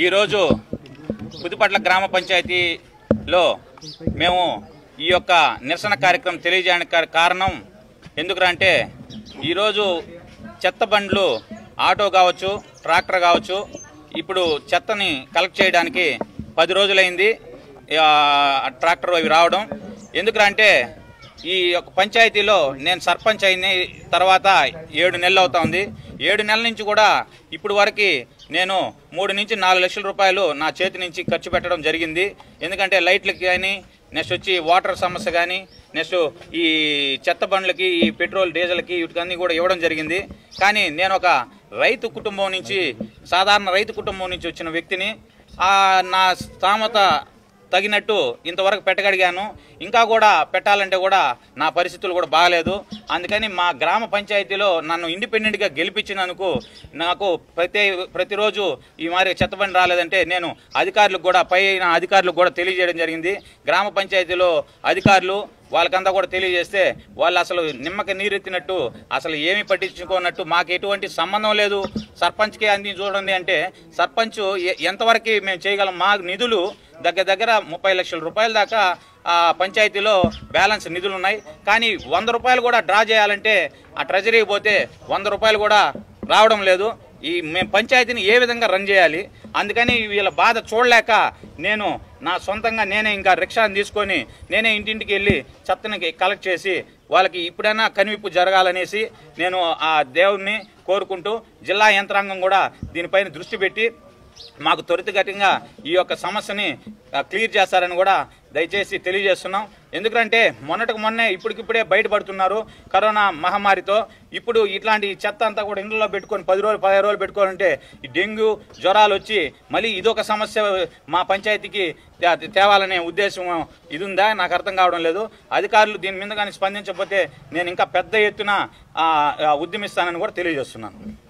ఈరోజు పుదుపట్ల గ్రామ పంచాయతీలో మేము ఈ యొక్క నిరసన కార్యక్రమం తెలియజేయడానికి కా- కారణం ఎందుకంటే ఈరోజు చెత్త బండ్లు ఆటో కావచ్చు ట్రాక్టర్ కావచ్చు ఇప్పుడు చెత్తని కలెక్ట్ చేయడానికి పది రోజులైంది ఆ, ట్రాక్టర్ అవి రావడం ఎందుకంటే ఈ యొక్క పంచాయతీలో నేను సర్పంచ్ అయిన తర్వాత ఏడు నెలలు అవుతా ఉంది ఏడు నెలల నుంచి కూడా ఇప్పుడు వరకు నేను మూడు నుంచి నాలుగు లక్షల రూపాయలు నా చేతి నుంచి ఖర్చు పెట్టడం జరిగింది ఎందుకంటే లైట్లకి కానీ నెక్స్ట్ వచ్చి వాటర్ సమస్య కానీ నెక్స్ట్ ఈ చెత్త బండ్లకి ఈ పెట్రోల్ డీజిల్కి వీటికన్నీ కూడా ఇవ్వడం జరిగింది కానీ నేను ఒక రైతు కుటుంబం నుంచి సాధారణ రైతు కుటుంబం నుంచి వచ్చిన వ్యక్తిని ఆ, నా స్థామత తగినట్టు ఇంతవరకు పెట్టగలిగాను ఇంకా కూడా పెట్టాలంటే కూడా నా పరిస్థితులు కూడా బాగలేదు అందుకని మా గ్రామ పంచాయతీలో నన్ను ఇండిపెండెంట్గా గెలిపించినందుకు నాకు ప్రతి ప్రతిరోజు ఈ మారి చెత్తబండి రాలేదంటే నేను అధికారులకు కూడా పైన అధికారులకు కూడా తెలియజేయడం జరిగింది గ్రామ పంచాయతీలో అధికారులు వాళ్ళకంతా కూడా తెలియజేస్తే వాళ్ళు అసలు నిమ్మకి నీరెత్తినట్టు అసలు ఏమీ పట్టించుకోనట్టు మాకు ఎటువంటి సంబంధం లేదు సర్పంచ్కి అంది చూడండి అంటే సర్పంచ్ ఎ- ఎంతవరకు మేము చేయగలం మా నిధులు దగ్గర దగ్గర ముప్పై లక్షల రూపాయల దాకా ఆ పంచాయతీలో బ్యాలెన్స్ నిధులు ఉన్నాయి కానీ వంద రూపాయలు కూడా డ్రా చేయాలంటే ఆ ట్రెజరీకి పోతే వంద రూపాయలు కూడా రావడం లేదు ఈ మేము పంచాయతీని ఏ విధంగా రన్ చేయాలి అందుకని వీళ్ళ బాధ చూడలేక నేను నా సొంతంగా నేనే ఇంకా రిక్షాని తీసుకొని నేనే ఇంటింటికి వెళ్ళి చెత్తని కలెక్ట్ చేసి వాళ్ళకి ఇప్పుడైనా కనువిప్పు జరగాలనేసి నేను ఆ దేవుణ్ణి కోరుకుంటూ జిల్లా యంత్రాంగం కూడా దీనిపైన దృష్టి పెట్టి మాకు త్వరితగతిగా ఈ యొక్క సమస్యని ఆ, క్లియర్ చేస్తారని కూడా దయచేసి తెలియజేస్తున్నాం ఎందుకంటే మొన్నటికి మొన్నే ఇప్పటికిప్పుడే బయటపడుతున్నారు కరోనా మహమ్మారితో ఇప్పుడు ఇట్లాంటి చెత్త అంతా కూడా ఇంట్లో పెట్టుకొని పది రోజులు పదిహేను రోజులు పెట్టుకోవాలంటే ఈ డెంగ్యూ జ్వరాలు వచ్చి మళ్ళీ ఇదొక సమస్య మా పంచాయతీకి తే- తేవాలనే ఉద్దేశం ఇది ఉందా నాకు అర్థం కావడం లేదు అధికారులు దీని మీద కానీ స్పందించకపోతే నేను ఇంకా పెద్ద ఎత్తున ఆ, ఆ, ఉద్యమిస్తానని కూడా తెలియజేస్తున్నాను